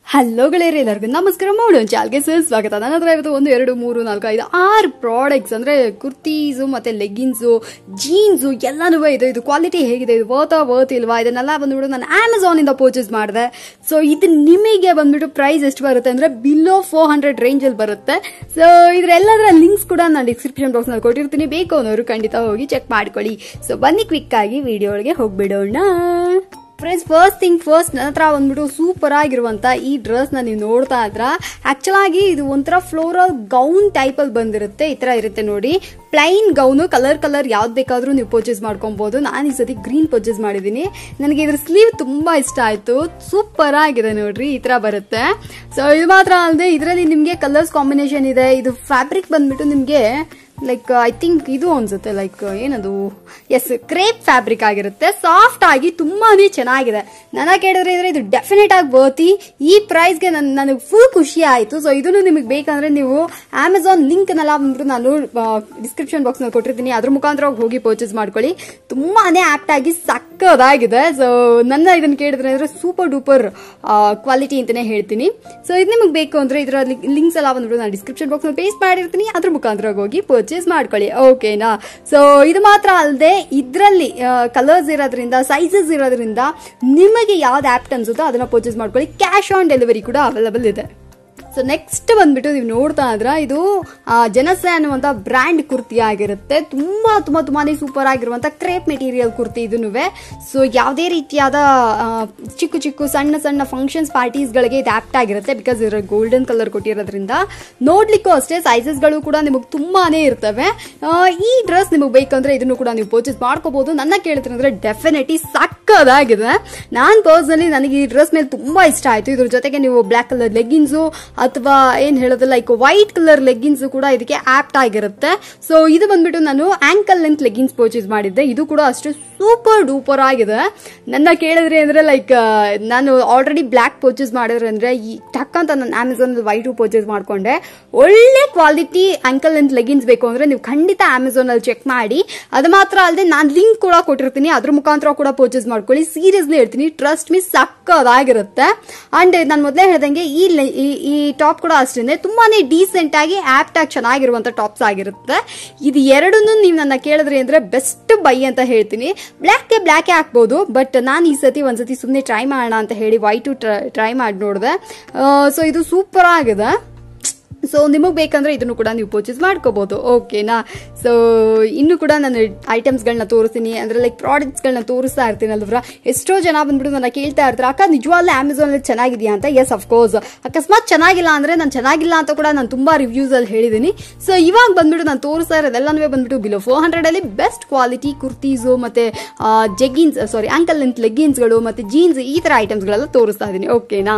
hello ಗೆಳೆಯರಿ ಎಲ್ಲರಿಗೂ ನಮಸ್ಕಾರ ಮಾಡೋಣ ಚಾಲ್ಗೆ ಸರ್ ಸ್ವಾಗತ ನನ್ನ ಹತ್ರ ಇವತ್ತು ಒಂದು ಎರಡು ಮೂರು ನಾಲ್ಕು ಐದು ಆರು ಪ್ರಾಡಕ್ಟ್ಸ್ ಅಂದ್ರೆ ಕುರ್ತೀಸು ಮತ್ತೆ ಲೆಗ್ಗಿನ್ಸು ಜೀನ್ಸು ಎಲ್ಲನೂ ಇದೆ ಇದು ಕ್ವಾಲಿಟಿ ಹೇಗಿದೆ ಇದು ವರ್ತಾ ವರ್ತ್ ಇಲ್ವಾ ಇದನ್ನೆಲ್ಲ ಬಂದ್ಬಿಟ್ಟು ನಾನು ಅಮೆಝಾನ್ ಇಂದ ಪರ್ಚೇಸ್ ಮಾಡಿದೆ ಸೊ ಇದು ನಿಮಗೆ ಬಂದ್ಬಿಟ್ಟು ಪ್ರೈಸ್ ಎಷ್ಟು ಬರುತ್ತೆ ಅಂದ್ರೆ ಬಿಲೋ ಫೋರ್ ಹಂಡ್ರೆಡ್ ರೇಂಜ್ ಅಲ್ಲಿ ಬರುತ್ತೆ ಸೊ ಇದ್ರೆಲ್ಲದರ ಲಿಂಕ್ಸ್ ಕೂಡ ನಾನು ಡಿಸ್ಕ್ರಿಪ್ಷನ್ ಬಾಕ್ಸ್ ನಲ್ಲಿ ಕೊಟ್ಟಿರ್ತೀನಿ ಬೇಕು ಅನ್ನೋರು ಖಂಡಿತ ಹೋಗಿ ಚೆಕ್ ಮಾಡ್ಕೊಳ್ಳಿ ಸೊ ಬನ್ನಿ ಕ್ವಿಕ್ ಆಗಿ ವಿಡಿಯೋ ಒಳಗೆ ಹೋಗ್ಬಿಡೋಣ ಫ್ರೆಂಡ್ಸ್ ಫಸ್ಟ್ ಥಿಂಗ್ ಫಸ್ಟ್ ನನ್ನ ಹತ್ರ ಬಂದ್ಬಿಟ್ಟು ಸೂಪರ್ ಆಗಿರುವಂತ ಈ ಡ್ರೆಸ್ ನ ನೀವು ನೋಡ್ತಾ ಇದ್ರ ಆಕ್ಚುಲ್ ಆಗಿ ಇದು ಒಂಥರ ಫ್ಲೋರಲ್ ಗೌನ್ ಟೈಪ್ ಅಲ್ಲಿ ಬಂದಿರುತ್ತೆ ಈ ತರ ಇರುತ್ತೆ ನೋಡಿ ಪ್ಲೈನ್ ಗೌನು ಕಲರ್ ಕಲರ್ ಯಾವ್ದು ಬೇಕಾದ್ರೂ ನೀವು ಪರ್ಚೇಸ್ ಮಾಡ್ಕೊಬಹುದು ನಾನು ಈ ಸತಿ ಗ್ರೀನ್ ಪರ್ಚೇಸ್ ಮಾಡಿದ್ದೀನಿ ನನಗೆ ಇದ್ರ ಸ್ಲೀವ್ ತುಂಬಾ ಇಷ್ಟ ಆಯ್ತು ಸೂಪರ್ ಆಗಿದೆ ನೋಡ್ರಿ ಈ ತರ ಬರುತ್ತೆ ಸೊ ಇದು ಮಾತ್ರ ಅಲ್ಲದೆ ಇದರಲ್ಲಿ ನಿಮಗೆ ಕಲರ್ಸ್ ಕಾಂಬಿನೇಷನ್ ಇದೆ ಇದು ಫ್ಯಾಬ್ರಿಕ್ ಬಂದ್ಬಿಟ್ಟು ನಿಮಗೆ ಲೈಕ್ ಐ ಥಿಂಕ್ ಇದು ಅನ್ಸುತ್ತೆ ಲೈಕ್ ಏನದು ಎಸ್ ಕ್ರೇಪ್ ಫ್ಯಾಬ್ರಿಕ್ ಆಗಿರುತ್ತೆ ಸಾಫ್ಟ್ ಆಗಿ ತುಂಬಾನೇ ಚೆನ್ನಾಗಿದೆ ನನ್ನ ಕೇಳಿದ್ರೆ ಇದ್ರೆ ಇದು ಡೆಫಿನೆಟ್ ಆಗಿ ಬರ್ತಿ ಈ ಪ್ರೈಸ್ಗೆ ನನ್ ನನಗೆ ಫುಲ್ ಖುಷಿ ಆಯ್ತು ಸೊ ಇದನ್ನು ನಿಮಗೆ ಬೇಕಂದ್ರೆ ನೀವು ಅಮೆಝಾನ್ ಲಿಂಕ್ ನೆಲ್ಲ ಬಂದ್ಬಿಟ್ಟು ನಾನು ಡಿಸ್ಕ್ರಿಪ್ಷನ್ ಬಾಕ್ಸ್ ನಲ್ಲಿ ಕೊಟ್ಟಿರ್ತೀನಿ ಅದ್ರ ಮುಖಾಂತರ ಹೋಗಿ ಪರ್ಚೇಸ್ ಮಾಡ್ಕೊಳ್ಳಿ ತುಂಬಾನೇ ಆಪ್ಟ್ ಆಗಿ ಸಕ್ಕದಾಗಿದೆ ಸೊ ನನ್ನ ಇದನ್ನ ಕೇಳಿದ್ರೆ ಅಂದ್ರೆ ಸೂಪರ್ ಡೂಪರ್ ಕ್ವಾಲಿಟಿ ಅಂತಾನೆ ಹೇಳ್ತೀನಿ ಸೊ ಇದು ನಿಮಗೆ ಬೇಕು ಅಂದ್ರೆ ಇದರ ಲಿಂಕ್ಸ್ ಎಲ್ಲ ಬಂದ್ಬಿಟ್ಟು ನಾನು ಡಿಸ್ಕ್ರಿಪ್ಷನ್ ಬಾಕ್ಸ್ ಪೇಸ್ಟ್ ಮಾಡಿರ್ತೀನಿ ಅದ್ರ ಮುಖಾಂತರ ಹೋಗಿ ಪರ್ಚೇಸ್ ಮಾಡ್ಕೊಳ್ಳಿ ಓಕೆನಾ ಸೊ ಇದು ಮಾತ್ರ ಅಲ್ಲದೆ ಇದರಲ್ಲಿ ಕಲರ್ಸ್ ಇರೋದ್ರಿಂದ ಸೈಜಸ್ ಇರೋದ್ರಿಂದ ನಿಮಗೆ ಯಾವ್ದು ಆ್ಯಪ್ಟ್ ಅನ್ಸುತ್ತೋ ಅದನ್ನ ಪರ್ಚೇಸ್ ಮಾಡ್ಕೊಳ್ಳಿ ಕ್ಯಾಶ್ ಆನ್ ಡೆಲಿವರಿ ಕೂಡ ಅವೈಲಬಲ್ ಇದೆ ಸೊ ನೆಕ್ಸ್ಟ್ ಬಂದ್ಬಿಟ್ಟು ನೀವು ನೋಡ್ತಾ ಇದ್ರ ಇದು ಆ, ಜನಸೆ ಅನ್ನುವಂತ ಬ್ರ್ಯಾಂಡ್ ಕುರ್ತಿ ಆಗಿರುತ್ತೆ ತುಂಬಾ ತುಂಬಾ ತುಂಬಾನೇ ಸೂಪರ್ ಆಗಿರುವಂತ ಕ್ರೇಪ್ ಮೆಟೀರಿಯಲ್ ಕುರ್ತಿ ಇದನ್ನು ಸೊ ಯಾವುದೇ ರೀತಿಯಾದ ಆ, ಚಿಕ್ಕ ಚಿಕ್ಕ ಸಣ್ಣ ಸಣ್ಣ ಫಂಕ್ಷನ್ಸ್ ಪಾರ್ಟೀಸ್ಗಳಿಗೆ ಇದು ಆಪ್ಟ್ ಆಗಿರುತ್ತೆ ಬಿಕಾಸ್ ಇದರ ಗೋಲ್ಡನ್ ಕಲರ್ ಕೊಟ್ಟಿರೋದ್ರಿಂದ ನೋಡ್ಲಿಕ್ಕೂ ಅಷ್ಟೇ ಸೈಜಸ್ಗಳು ಕೂಡ ನಿಮಗೆ ತುಂಬಾನೇ ಇರ್ತವೆ ಆ, ಈ ಡ್ರೆಸ್ ನಿಮಗೆ ಬೇಕಂದ್ರೆ ಇದನ್ನು ಕೂಡ ನೀವು ಪರ್ಚೇಸ್ ಮಾಡ್ಕೋಬಹುದು ನನ್ನ ಕೇಳಿದ್ರೆ ಅಂದ್ರೆ ಡೆಫಿನೆಟ್ಲಿ ಸಕ್ಕದಾಗಿದೆ ನಾನು ಪರ್ಸನಲಿ ನನಗೆ ಈ ಡ್ರೆಸ್ ಮೇಲೆ ತುಂಬಾ ಇಷ್ಟ ಆಯ್ತು ಇದ್ರ ಜೊತೆಗೆ ನೀವು ಬ್ಲ್ಯಾಕ್ ಕಲರ್ ಲೆಗ್ಗಿನ್ಸು ಅಥವಾ ಏನ್ ಹೇಳೋದು ಲೈಕ್ ವೈಟ್ ಕಲರ್ ಲೆಗ್ಗಿನ್ಸ್ ಕೂಡ ಇದಕ್ಕೆ ಆಪ್ಟ್ ಆಗಿರುತ್ತೆ ಸೊ ಇದು ಬಂದ್ಬಿಟ್ಟು ನಾನು ಆಂಕಲ್ ಲೆಂತ್ ಲೆಗ್ಗಿನ್ಸ್ ಪರ್ಚೇಸ್ ಮಾಡಿದ್ದೆ ಇದು ಕೂಡ ಅಷ್ಟೇ ಸೂಪರ್ ಡೂಪರ್ ಆಗಿದೆ ನನ್ನ ಕೇಳಿದ್ರೆ ಅಂದ್ರೆ ಲೈಕ್ ನಾನು ಆಲ್ರೆಡಿ ಬ್ಲ್ಯಾಕ್ ಪರ್ಚೇಸ್ ಮಾಡಿದ್ರೆ ಅಂದ್ರೆ ಈ ಟಕ್ ಅಂತ ನಾನು ಅಮೆಝಾನ್ ವೈಟ್ ಪರ್ಚೇಸ್ ಮಾಡ್ಕೊಂಡೆ ಒಳ್ಳೆ ಕ್ವಾಲಿಟಿ ಆಂಕಲ್ ಲೆಂತ್ ಲೆಗಿನ್ಸ್ ಬೇಕು ಅಂದ್ರೆ ನೀವು ಖಂಡಿತ ಅಮೆಝಾನ್ ಅಲ್ಲಿ ಚೆಕ್ ಮಾಡಿ ಅದು ಮಾತ್ರ ಅಲ್ಲದೆ ನಾನು ಲಿಂಕ್ ಕೂಡ ಕೊಟ್ಟಿರ್ತೀನಿ ಅದ್ರ ಮುಖಾಂತರ ಕೂಡ ಪರ್ಚೇಸ್ ಮಾಡ್ಕೊಳ್ಳಿ ಸೀರಿಯಸ್ಲಿ ಹೇಳ್ತೀನಿ ಟ್ರಸ್ಟ್ ಮೀ ಸಕ್ಕದಾಗಿರುತ್ತೆ ಅಂಡ್ ನಾನು ಮೊದಲೇ ಹೇಳ್ದಂಗೆ ಈ ಲೆ- ಈ- ಈ ಟಾಪ್ ಕೂಡ ಅಷ್ಟೇ ತುಂಬಾನೇ ಡೀಸೆಂಟ್ ಆಗಿ ಆಪ್ಟ್ ಆಗಿ ಚೆನ್ನಾಗಿರುವಂತ ಟಾಪ್ಸ್ ಆಗಿರುತ್ತೆ ಇದು ಎರಡನ್ನೂ ನೀವು ನನ್ನ ಕೇಳಿದ್ರಿ ಅಂದ್ರೆ ಬೆಸ್ಟ್ ಬೈ ಅಂತ ಹೇಳ್ತೀನಿ ಬ್ಲ್ಯಾಕ್ಗೆ ಬ್ಲ್ಯಾಕೇ ಹಾಕ್ಬೋದು ಬಟ್ ನಾನು ಈ ಸತಿ ಒಂದ್ಸತಿ ಸುಮ್ಮನೆ ಟ್ರೈ ಮಾಡೋಣ ಅಂತ ಹೇಳಿ ವೈಟು ಟ್ರೈ ಮಾಡಿ ನೋಡಿದೆ ಸೊ ಇದು ಸೂಪರ್ ಆಗಿದೆ ಸೊ ನಿಮಗೆ ಬೇಕಂದ್ರೆ ಇದನ್ನು ಕೂಡ ನೀವು ಪರ್ಚೇಸ್ ಮಾಡ್ಕೋಬಹುದು ಓಕೆನಾ ಸೊ ಇನ್ನು ಕೂಡ ನಾನು ಐಟಮ್ಸ್ಗಳನ್ನ ತೋರಿಸ್ತೀನಿ ಅಂದ್ರೆ ಲೈಕ್ ಪ್ರಾಡಕ್ಟ್ಸ್ಗಳನ್ನ ತೋರಿಸ್ತಾ ಇರ್ತೀನಿ ಅಲ್ವ್ರ ಎಷ್ಟೋ ಜನ ಬಂದ್ಬಿಟ್ಟು ನನ್ನ ಕೇಳ್ತಾ ಇರ್ತಾರೆ ಅಕ್ಕ ನಿಜವಾಗ್ಲೂ ಅಮೆಝಾನ್ ಅಲ್ಲಿ ಚೆನ್ನಾಗಿದೆಯಾ ಅಂತ ಎಸ್ ಅಫ್ಕೋರ್ಸ್ ಅಕಸ್ಮಾತ್ ಚೆನ್ನಾಗಿಲ್ಲ ಅಂದ್ರೆ ನಾನು ಚೆನ್ನಾಗಿಲ್ಲ ಅಂತ ಕೂಡ ನಾನು ತುಂಬಾ ರಿವ್ಯೂಸ್ ಅಲ್ಲಿ ಹೇಳಿದ್ದೀನಿ ಸೊ ಇವಾಗ ಬಂದ್ಬಿಟ್ಟು ನಾನು ತೋರಿಸ್ತಾ ಇರೋದೆಲ್ಲನೂ ಬಂದ್ಬಿಟ್ಟು ಬಿಲೋ ಫೋರ್ ಹಂಡ್ರೆಡ್ ಅಲ್ಲಿ ಬೆಸ್ಟ್ ಕ್ವಾಲಿಟಿ ಕುರ್ತೀಸು ಮತ್ತೆ ಜೆಗಿನ್ಸ್ ಸಾರಿ ಆಂಕಲ್ ಲೆಂತ್ ಲೆಗ್ಗಿನ್ಸ್ಗಳು ಮತ್ತೆ ಜೀನ್ಸ್ ಈ ತರ ಐಟಮ್ಸ್ಗಳೆಲ್ಲ ತೋರಿಸ್ತಾ ಇದ್ದೀನಿ ಓಕೆನಾ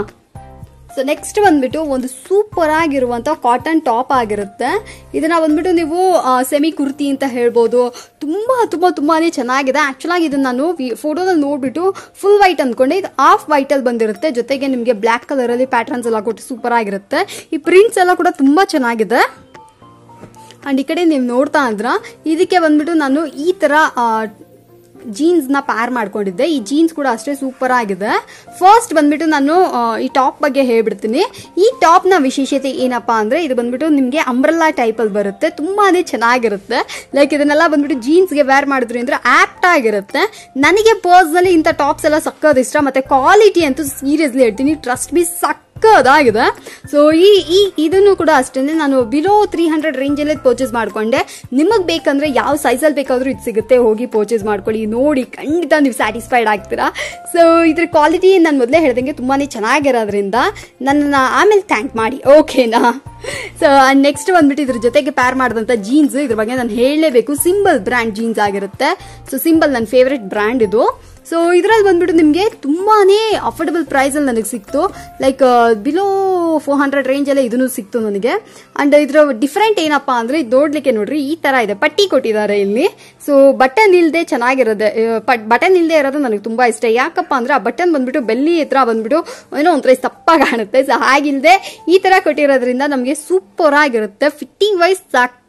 ಸೊ ನೆಕ್ಸ್ಟ್ ಬಂದ್ಬಿಟ್ಟು ಒಂದು ಸೂಪರ್ ಆಗಿರುವಂತ ಕಾಟನ್ ಟಾಪ್ ಆಗಿರುತ್ತೆ ಇದನ್ನ ಬಂದ್ಬಿಟ್ಟು ನೀವು ಸೆಮಿ ಕುರ್ತಿ ಅಂತ ಹೇಳ್ಬೋದು ತುಂಬಾ ತುಂಬಾ ತುಂಬಾನೇ ಚೆನ್ನಾಗಿದೆ ಆಕ್ಚುಲ್ ಆಗಿ ಇದನ್ನ ನಾನು ಫೋಟೋದಲ್ಲಿ ನೋಡ್ಬಿಟ್ಟು ಫುಲ್ ವೈಟ್ ಅಂದ್ಕೊಂಡೆ ಇದು ಆಫ್ ವೈಟ್ ಅಲ್ಲಿ ಬಂದಿರುತ್ತೆ ಜೊತೆಗೆ ನಿಮಗೆ ಬ್ಲ್ಯಾಕ್ ಕಲರ್ ಅಲ್ಲಿ ಪ್ಯಾಟರ್ನ್ಸ್ ಎಲ್ಲ ಕೊಟ್ಟು ಸೂಪರ್ ಆಗಿರುತ್ತೆ ಈ ಪ್ರಿಂಟ್ಸ್ ಎಲ್ಲ ಕೂಡ ತುಂಬಾ ಚೆನ್ನಾಗಿದೆ ಅಂಡ್ ಈ ಕಡೆ ನೀವು ನೋಡ್ತಾ ಇದ್ರ ಇದಕ್ಕೆ ಬಂದ್ಬಿಟ್ಟು ನಾನು ಈ ತರ ಜೀನ್ಸ್ ನ ಪ್ಯಾರ್ ಮಾಡ್ಕೊಂಡಿದ್ದೆ ಈ ಜೀನ್ಸ್ ಕೂಡ ಅಷ್ಟೇ ಸೂಪರ್ ಆಗಿದೆ ಫಸ್ಟ್ ಬಂದ್ಬಿಟ್ಟು ನಾನು ಆ, ಈ ಟಾಪ್ ಬಗ್ಗೆ ಹೇಳ್ಬಿಡ್ತೀನಿ ಈ ಟಾಪ್ ನ ವಿಶೇಷತೆ ಏನಪ್ಪಾ ಅಂದ್ರೆ ಇದು ಬಂದ್ಬಿಟ್ಟು ನಿಮ್ಗೆ ಅಂಬ್ರಲ್ಲಾ ಟೈಪ್ ಅಲ್ಲಿ ಬರುತ್ತೆ ತುಂಬಾನೇ ಚೆನ್ನಾಗಿರುತ್ತೆ ಲೈಕ್ ಇದನ್ನೆಲ್ಲ ಬಂದ್ಬಿಟ್ಟು ಜೀನ್ಸ್ಗೆ ವೇರ್ ಮಾಡಿದ್ರಿ ಅಂದ್ರೆ ಆಪ್ಟ್ ಆಗಿರುತ್ತೆ ನನಗೆ ಪರ್ಸ್ನಲಿ ಇಂಥ ಟಾಪ್ಸ್ ಎಲ್ಲ ಸಕ್ಕದ ಇಷ್ಟ ಮತ್ತೆ ಕ್ವಾಲಿಟಿ ಅಂತೂ ಸೀರಿಯಸ್ಲಿ ಹೇಳ್ತೀನಿ ಟ್ರಸ್ಟ್ ಬಿ ಸಕ್ ಸಕ್ಕದಾಗಿದೆ ಸೊ ಈ ಈ ಇದನ್ನು ಕೂಡ ಅಷ್ಟೇ ನಾನು ಬಿಲೋ ತ್ರೀ ಹಂಡ್ರೆಡ್ ರೇಂಜಲ್ಲೇ ಪರ್ಚೇಸ್ ಮಾಡ್ಕೊಂಡೆ ನಿಮಗೆ ಬೇಕಂದ್ರೆ ಯಾವ ಸೈಜಲ್ಲಿ ಬೇಕಾದರೂ ಇದು ಸಿಗುತ್ತೆ ಹೋಗಿ ಪರ್ಚೇಸ್ ಮಾಡ್ಕೊಳ್ಳಿ ನೋಡಿ ಖಂಡಿತ ನೀವು ಸ್ಯಾಟಿಸ್ಫೈಡ್ ಆಗ್ತೀರಾ ಸೊ ಇದ್ರ ಕ್ವಾಲಿಟಿ ನಾನು ಮೊದಲೇ ಹೇಳ್ದಂಗೆ ತುಂಬಾನೇ ಚೆನ್ನಾಗಿರೋದ್ರಿಂದ ನನ್ನನ್ನು ಆಮೇಲೆ ಥ್ಯಾಂಕ್ ಮಾಡಿ ಓಕೆನಾ ಸೊ ನೆಕ್ಸ್ಟ್ ಬಂದ್ಬಿಟ್ಟು ಇದ್ರ ಜೊತೆಗೆ ಪ್ಯಾರ್ ಮಾಡಿದಂಥ ಜೀನ್ಸ್ ಇದ್ರ ಬಗ್ಗೆ ನಾನು ಹೇಳಲೇಬೇಕು ಸಿಂಬಲ್ ಬ್ರ್ಯಾಂಡ್ ಜೀನ್ಸ್ ಆಗಿರುತ್ತೆ ಸೊ ಸಿಂಬಲ್ ನನ್ನ ಫೇವ್ರೆಟ್ ಬ್ರ್ಯಾಂಡ್ ಇದು ಸೊ ಇದ್ರಲ್ಲಿ ಬಂದ್ಬಿಟ್ಟು ನಿಮಗೆ ತುಂಬಾನೇ ಅಫೋರ್ಡಬಲ್ ಪ್ರೈಸ್ ಅಲ್ಲಿ ನನಗೆ ಸಿಕ್ತು like below four hundred range ಅಲ್ಲೇ ಇದನ್ನು ಸಿಕ್ತು ನನಗೆ ಅಂಡ್ ಇದ್ರ ಡಿಫ್ರೆಂಟ್ ಏನಪ್ಪಾ ಅಂದ್ರೆ ಇದು ನೋಡ್ಲಿಕ್ಕೆ ನೋಡ್ರಿ ಈ ತರ ಇದೆ ಪಟ್ಟಿ ಕೊಟ್ಟಿದ್ದಾರೆ ಇಲ್ಲಿ ಸೊ ಬಟನ್ ಇಲ್ದೆ ಚೆನ್ನಾಗಿರೋದೆ ಬಟನ್ ಇಲ್ದೆ ಇರೋದು ನನಗೆ ತುಂಬಾ ಇಷ್ಟ ಯಾಕಪ್ಪ ಅಂದ್ರೆ ಆ ಬಟನ್ ಬಂದ್ಬಿಟ್ಟು ಬೆಲ್ಲಿ ಹತ್ರ ಬಂದ್ಬಿಟ್ಟು ಏನೋ ಒಂಥರ ತಪ್ಪಾಗಿ ಕಾಣುತ್ತೆ ಸೊ ಹಾಗಿಲ್ದೆ ಈ ತರ ಕೊಟ್ಟಿರೋದ್ರಿಂದ ನಮಗೆ ಸೂಪರ್ ಆಗಿರುತ್ತೆ ಫಿಟ್ಟಿಂಗ್ ವೈಸ್ ಸಾಕ್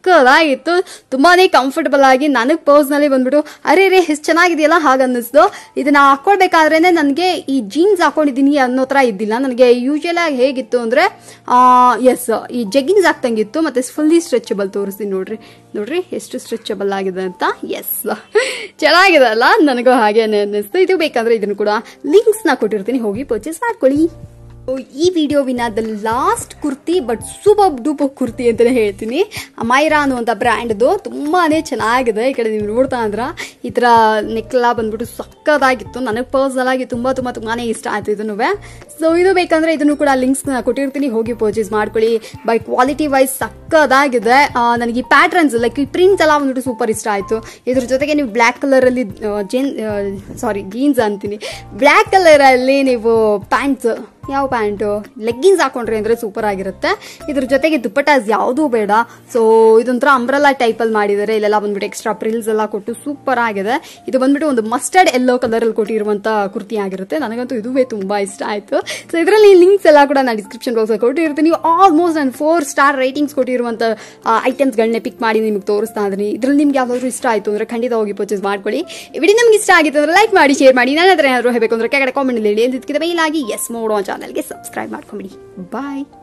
ಸಕ್ಕದಾಗಿತ್ತು ತುಂಬಾನೇ ಕಂಫರ್ಟಬಲ್ ಆಗಿ ನನಗೆ ಪರ್ಸ್ನಲಿ ಬಂದ್ಬಿಟ್ಟು ಅರೆ ರೇ ಎಷ್ಟು ಚೆನ್ನಾಗಿದೆಯಲ್ಲ ಹಾಗೆ ಅನ್ನಿಸ್ತು ಇದನ್ನ ಹಾಕೊಳ್ಬೇಕಾದ್ರೆ ನನಗೆ ಈ ಜೀನ್ಸ್ ಹಾಕೊಂಡಿದ್ದೀನಿ ಅನ್ನೋ ಥರ ಇದ್ದಿಲ್ಲ ನನಗೆ ಯೂಶುವಲ್ ಆಗಿ ಹೇಗಿತ್ತು ಅಂದರೆ ಎಸ್ ಈ ಜಗ್ಗಿನ್ಸ್ ಹಾಕ್ದಂಗಿತ್ತು ಮತ್ತೆ ಫುಲ್ಲಿ ಸ್ಟ್ರೆಚಬಲ್ ತೋರಿಸ್ತೀನಿ ನೋಡ್ರಿ ನೋಡ್ರಿ ಎಷ್ಟು ಸ್ಟ್ರೆಚಬಲ್ ಆಗಿದೆ ಅಂತ ಎಸ್ ಚೆನ್ನಾಗಿದೆ ಅಲ್ಲ ನನಗೂ ಹಾಗೇನೆ ಅನ್ನಿಸ್ತು ಇದು ಬೇಕಂದ್ರೆ ಇದನ್ನು ಕೂಡ ಲಿಂಕ್ಸ್ನ ಕೊಟ್ಟಿರ್ತೀನಿ ಹೋಗಿ ಪರ್ಚೇಸ್ ಮಾಡ್ಕೊಳ್ಳಿ ಈ ವಿಡಿಯೋವಿನ the last kurti but super duper kurti ಅಂತಲೇ ಹೇಳ್ತೀನಿ ಮೈರಾ ಅನ್ನುವಂಥ ಬ್ರ್ಯಾಂಡ್ದು ತುಂಬಾ ಚೆನ್ನಾಗಿದೆ ಈ ಕಡೆ ನೀವು ನೋಡ್ತಾ ಅಂದ್ರ ಈ ಥರ ನೆಕ್ಲ ಬಂದ್ಬಿಟ್ಟು ಸಕ್ಕದಾಗಿತ್ತು ನನಗೆ ಪರ್ಸನಲ್ ಆಗಿ ತುಂಬ ತುಂಬ ತುಂಬಾ ಇಷ್ಟ ಆಯ್ತು ಇದನ್ನು ಸೊ ಇದು ಬೇಕಂದ್ರೆ ಇದನ್ನು ಕೂಡ ಲಿಂಕ್ಸ್ನ ಕೊಟ್ಟಿರ್ತೀನಿ ಹೋಗಿ ಪರ್ಚೇಸ್ ಮಾಡ್ಕೊಳ್ಳಿ ಬೈ ಕ್ವಾಲಿಟಿ ವೈಸ್ ಸಕ್ಕದಾಗಿದೆ ಆ, ನನಗೆ ಈ ಪ್ಯಾಟ್ರನ್ಸ್ ಲೈಕ್ ಈ ಪ್ರಿಂಟ್ಸ್ ಎಲ್ಲ ಬಂದ್ಬಿಟ್ಟು ಸೂಪರ್ ಇಷ್ಟ ಆಯಿತು ಇದ್ರ ಜೊತೆಗೆ ನೀವು ಬ್ಲ್ಯಾಕ್ ಕಲರಲ್ಲಿ ಜೇನ್ ಸಾರಿ ಜೀನ್ಸ್ ಅಂತೀನಿ ಬ್ಲ್ಯಾಕ್ ಕಲರಲ್ಲಿ ನೀವು ಪ್ಯಾಂಟ್ಸ್ ಯಾವ ಪ್ಯಾಂಟು ಲೆಗ್ಗಿನ್ಸ್ ಹಾಕೊಂಡ್ರಿ ಅಂದರೆ ಸೂಪರ್ ಆಗಿರುತ್ತೆ ಇದ್ರ ಜೊತೆಗೆ ದುಪ್ಪಟಾಸ್ ಯಾವುದೂ ಬೇಡ ಸೊ ಇದೊಂಥರ ಅಂಬ್ರಲ್ಲಾ ಟೈಪಲ್ಲಿ ಮಾಡಿದ್ದಾರೆ ಇಲ್ಲೆಲ್ಲ ಬಂದ್ಬಿಟ್ಟು ಎಕ್ಸ್ಟ್ರಾ ಪ್ರಿಲ್ಸ್ ಎಲ್ಲ ಕೊಟ್ಟು ಸೂಪರ್ ಆಗಿದೆ ಇದು ಬಂದ್ಬಿಟ್ಟು ಒಂದು ಮಸ್ಟರ್ಡ್ ಎಲ್ಲೋ ಕಲರಲ್ಲಿ ಕೊಟ್ಟಿರುವಂಥ ಕುರ್ತಿ ಆಗಿರುತ್ತೆ ನನಗಂತೂ ಇದುವೇ ತುಂಬ ಇಷ್ಟ ಆಯಿತು ಸೊ ಇದರಲ್ಲಿ ಲಿಂಕ್ಸ್ ಎಲ್ಲ ಕೂಡ ನಾನು ಡಿಸ್ಕ್ರಿಪ್ಷನ್ ಬಾಕ್ಸಲ್ಲಿ ಕೊಟ್ಟಿರ್ತೀನಿ ಆಲ್ಮೋಸ್ಟ್ ನಾನು ಫೋರ್ ಸ್ಟಾರ್ ರೇಟಿಂಗ್ಸ್ ಕೊಟ್ಟಿರುವಂಥ ಐಟಮ್ಸ್ಗಳನ್ನೇ ಪಿಕ್ ಮಾಡಿ ನಿಮಗೆ ತೋರಿಸ್ತಾ ಇದ್ದೀನಿ ಇದರಲ್ಲಿ ನಿಮ್ಗೆ ಯಾವ್ದಾದ್ರು ಇಷ್ಟ ಆಯಿತು ಅಂದರೆ ಖಂಡಿತ ಹೋಗಿ ಪರ್ಚೇಸ್ ಮಾಡ್ಕೊಳ್ಳಿ ಈ ವಿಡಿಯೋ ನಿಮ್ಗೆ ಇಷ್ಟ ಆಗಿತ್ತು ಅಂದರೆ ಲೈಕ್ ಮಾಡಿ ಶೇರ್ ಮಾಡಿ ನನ್ನ ಹತ್ರ ಏನಾದರೂ ಹೇಳಬೇಕು ಅಂದರೆ ಕೆಳಗಡೆ ಕಾಮೆಂಟ್ ಹೇಳಿ ಎಲ್ಲಿದ್ದಕ್ಕಿಂತ ಮೇಲಾಗಿ ಎಸ್ ಮೋಡೋ ಚಾನಲ್ಗೆ ಸಬ್ಸ್ಕ್ರೈಬ್ ಮಾಡ್ಕೊಂಬಿಡಿ ಬಾಯ್